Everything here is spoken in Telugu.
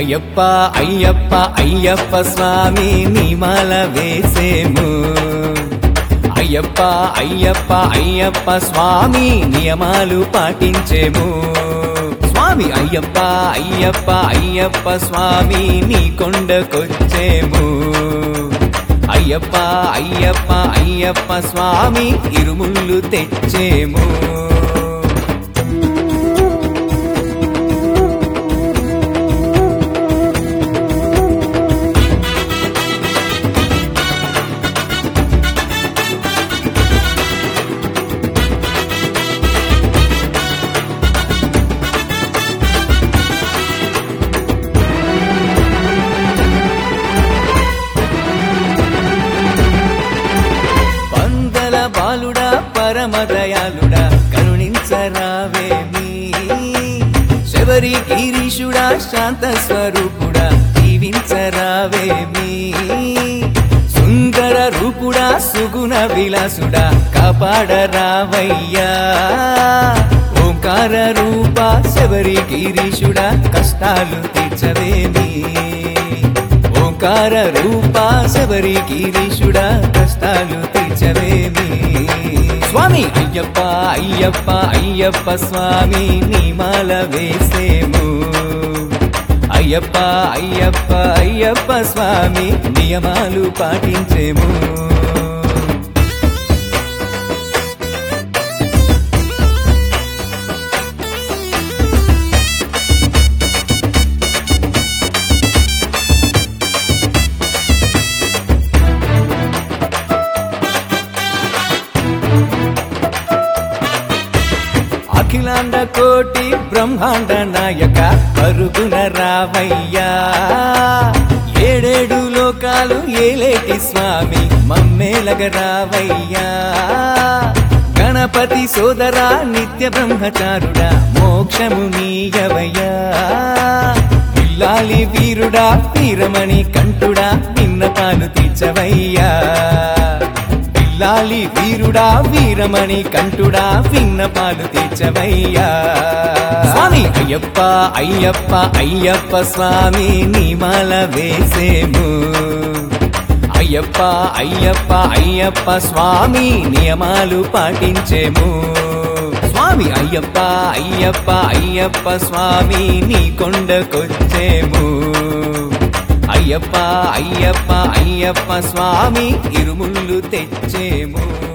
అయ్యప్ప అయ్యప్ప అయ్యప్ప స్వామి నిమాల వేసేము అయ్యప్ప అయ్యప్ప అయ్యప్ప స్వామి నియమాలు పాటించేము స్వామి అయ్యప్ప అయ్యప్ప అయ్యప్ప స్వామి నీ కొండకొచ్చేము అయ్యప్ప అయ్యప్ప అయ్యప్ప స్వామి ఇరుముళ్ళు తెచ్చేము పందల బాలుడా పరమదయాలుడా కరుణించరావేమి శబరి గిరీషుడా శాంత స్వరూపుడా జీవించరావేమి సుందర రూపుడా సుగుణ విలాసుడా కాపాడరావయ్యా ఓంకార రూప శబరి గిరీషుడా కష్టాలు తీర్చవేమి ఓంకార రూప శబరి గిరీషుడా కష్టాలు తీర్చవేమి స్వామి అయ్యప్ప అయ్యప్ప అయ్యప్ప స్వామి నిమాల వేసేము అయ్యప్ప అయ్యప్ప అయ్యప్ప స్వామి నియమాలు పాటించేము అఖిలాండ కోటి బ్రహ్మాండ నాయక పరుగున రావయ్యా ఏడేడు లోకాలు ఏలేటి స్వామి మమ్మేలగ రావయ్యా గణపతి సోదరా నిత్య బ్రహ్మచారుడా మోక్షము నీయవయ్యా పిల్లాలి వీరుడా వీరమణి కంఠుడా విన్నపాలు తీర్చవయ్యా పిల్లాలి వీరుడా వీరమణి కంఠుడా విన్నపాలు తీర్చవయ్యా స్వామి అయ్యప్ప అయ్యప్ప అయ్యప్ప స్వామి నిమాల వేసేము అయ్యప్ప అయ్యప్ప అయ్యప్ప స్వామి నియమాలు పాటించేము స్వామి అయ్యప్ప అయ్యప్ప అయ్యప్ప స్వామి నీ కొండకొచ్చేము అయ్యప్ప అయ్యప్ప అయ్యప్ప స్వామి ఇరుముళ్ళు తెచ్చేము